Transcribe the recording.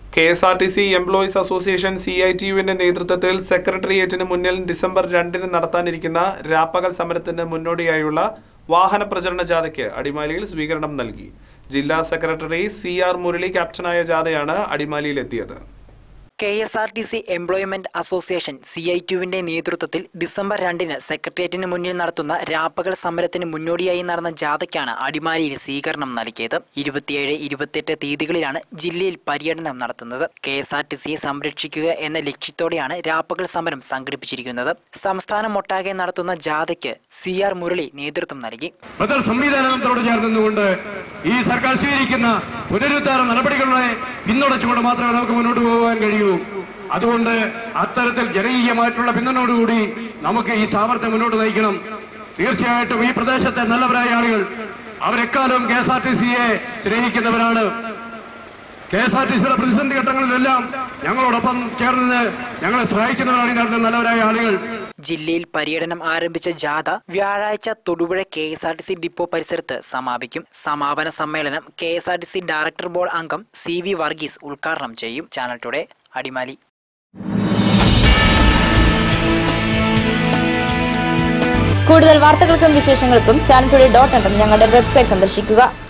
K S R T C employees association C I T യുവിന്റെ നേതൃത്വത്തിൽ സെക്രട്ടേറിയറ്റിന് മുന്നിൽ ഡിസംബർ രണ്ടിന് നടത്താനിരിക്കുന്ന രാപ്പകൽ സമരത്തിന് മുന്നോടിയായുള്ള വാഹന പ്രചരണ ജാഥയ്ക്ക് അടിമാലിയിൽ സ്വീകരണം നൽകി ജില്ലാ സെക്രട്ടറി സി ആർ മുരളി ക്യാപ്റ്റനായ ജാഥയാണ് അടിമാലിയിലെത്തിയത് K S R T C employment association C I ടുവിന്റെ നേതൃത്വത്തിൽ ഡിസംബർ രണ്ടിന് സെക്രട്ടേറിയറ്റിന് മുന്നിൽ നടത്തുന്ന രാപ്പകൽ സമരത്തിന് മുന്നോടിയായി നടന്ന ജാഥയ്ക്കാണ് അടിമാലിയിൽ സ്വീകരണം നൽകിയത് ഇരുപത്തിയേഴ് ഇരുപത്തിയെട്ട് തീയതികളിലാണ് ജില്ലയിൽ പര്യടനം നടത്തുന്നത് കെ എസ് ആർ ടി സിയെ സംരക്ഷിക്കുക എന്ന ലക്ഷ്യത്തോടെയാണ് രാപ്പകൽ സമരം സംഘടിപ്പിച്ചിരിക്കുന്നത് സംസ്ഥാനമൊട്ടാകെ നടത്തുന്ന ജാഥയ്ക്ക് സി ആർ മുരളി നേതൃത്വം നൽകി ബദൽ സംവിധാനത്തോട് ചേർന്നുകൊണ്ട് ഈ സർക്കാർ സ്വീകരിക്കുന്ന പുനരുദ്ധാരണ നടപടികളെ പിന്തുണച്ചുകൊണ്ട് മാത്രമേ നമുക്ക് മുന്നോട്ട് പോകാൻ കഴിയൂ അതുകൊണ്ട് അത്തരത്തിൽ ജനകീയമായിട്ടുള്ള പിന്തുണയോടുകൂടി നമുക്ക് ഈ സ്ഥാപനത്തെ മുന്നോട്ട് നയിക്കണം തീർച്ചയായിട്ടും ഈ പ്രദേശത്തെ നല്ലവരായ ആളുകൾ അവരെക്കാലം കെ എസ് ആർ ടി സിയെ സ്നേഹിക്കുന്നവരാണ് കെ എസ് ആർ ടി സിയുടെ പ്രതിസന്ധി ഘട്ടങ്ങളിലെല്ലാം ഞങ്ങളോടൊപ്പം ചേർന്ന് ഞങ്ങളെ സഹായിക്കുന്നവരാണ് ഇതിനകത്ത് നല്ലവരായ ആളുകൾ ജില്ലയിൽ പര്യടനം ആരംഭിച്ച ജാഥ വ്യാഴാഴ്ച Thodupuzha K S R T C depot പരിസരത്ത് സമാപിക്കും സമാപന സമ്മേളനം K S R T C director board അംഗം സി വി വർഗീസ് ഉദ്ഘാടനം ചെയ്യും ചാനൽ ടുഡേ അടിമാലി കൂടുതൽ വാർത്തകൾക്കും വിശേഷങ്ങൾക്കും ചാനൽ ടുഡേ ഡോട്ട് ഞങ്ങളുടെ വെബ്സൈറ്റ് സന്ദർശിക്കുക